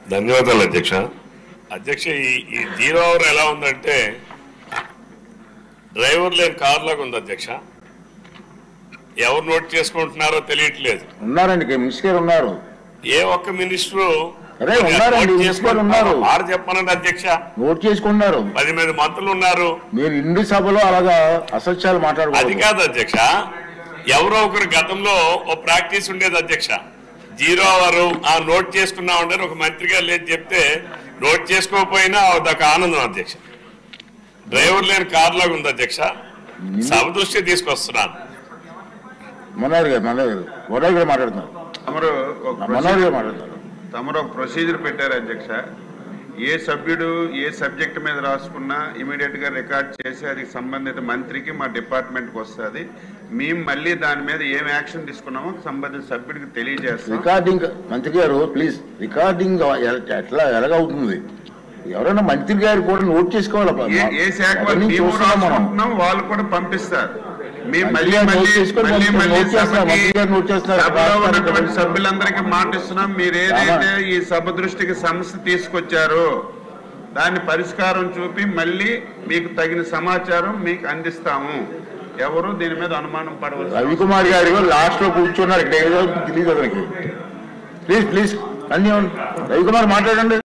ధన్యవాదాలు అధ్యక్ష అధ్యక్ష ఈ ఈ జీరో అవర్ ఎలా ఉందంటే డ్రైవర్ లేని కార్ లాగా ఉంది అధ్యక్ష ఎవరు నోట్ చేసుకుంటున్నారో తెలియట్లేదు ఉన్నారండి ఇక్కడ మినిస్టర్ గారు ఉన్నారు ఏ ఒక్క మినిస్టరు అరే, ఉన్నారండి, నోట్ మినిస్టర్ గారు ఉన్నారు. మాట చెప్పనండి అధ్యక్ష నోట్ చేసుకున్నారు పది మంది మంత్రులు ఉన్నారు మీరు ఇండి సభలో అలాగా అసత్యాలు అది మాట్లాడకూడదు కాదు అధ్యక్ష ఎవరో ఒకరు గతంలో ఓ ప్రాక్టీస్ ఉండేది అధ్యక్ష జీరో అవర్ ఆ నోట్ చేసుకున్నా ఉండని ఒక మంత్రి గారు లేదు చెప్తే నోట్ చేసుకోకపోయినా అదొక ఆనందం అధ్యక్ష డ్రైవర్ లేని కార్ లాగా ఉంది అధ్యక్ష సభ దృష్టి తీసుకొస్తున్నాను మనోహర్ గారు మనోహర్ గారు వరద్ గారు మాట్లాడుతున్నారు తమరు ఒక మనోహర్ ప్రొసీజర్ గారు మాట్లాడుతున్నారు తమరు ఒక ప్రొసీజర్ పెట్టారు అధ్యక్ష ఏ సభ్యుడు ఏ సబ్జెక్ట్ మీద రాసుకున్నా ఇమీడియట్ గా రికార్డ్ చేసి అది సంబంధిత మంత్రికి మా డిపార్ట్మెంట్ కి వస్తుంది మేము మళ్ళీ దాని మీద ఏం యాక్షన్ తీసుకున్నామో సంబంధిత సభ్యుడికి తెలియజేస్తాం రికార్డింగ్ మంత్రి గారు ప్లీజ్ రికార్డింగ్ ఎ- ఎట్లా ఎలాగవుతుంది ఎవరైనా మంత్రి గారు కూడా నోట్ చేసుకోవాలి ఏ ఏ శాఖ వాళ్ళు అవన్నీ మేము చూస్తున్నాం మనం రాసుకుంటున్నాం వాళ్ళు కూడా పంపిస్తారు మేము మంత్రి మళ్ళీ గారు మళ్ళీ నోట్ చేసుకొని మళ్ళీ పంపిస్తారు. మళ్ళీ నోట్ చేస్తున్నారు. సభకి మంత్రి గారు నోట్ చేస్తున్నారు. సభలో రాస్తారు. ఉన్నటువంటి సభ్యులందరికీ మాటిస్తున్నాం మీరు ఏదైతే ఈ సభ దృష్టికి సమస్య తీసుకొచ్చారో దాన్ని పరిష్కారం చూపి మళ్ళీ మీకు తగిన సమాచారం మీకు అందిస్తాము ఎవరు దీని మీద అనుమానం పడవచ్చు రవికుమార్ గారు లాస్ట్ లో కూర్చున్నారు ఇక్కడ ఏదో తెలియదు అతనికి ప్లీజ్ ప్లీజ్ అన్ని రవికుమార్ మాట్లాడండి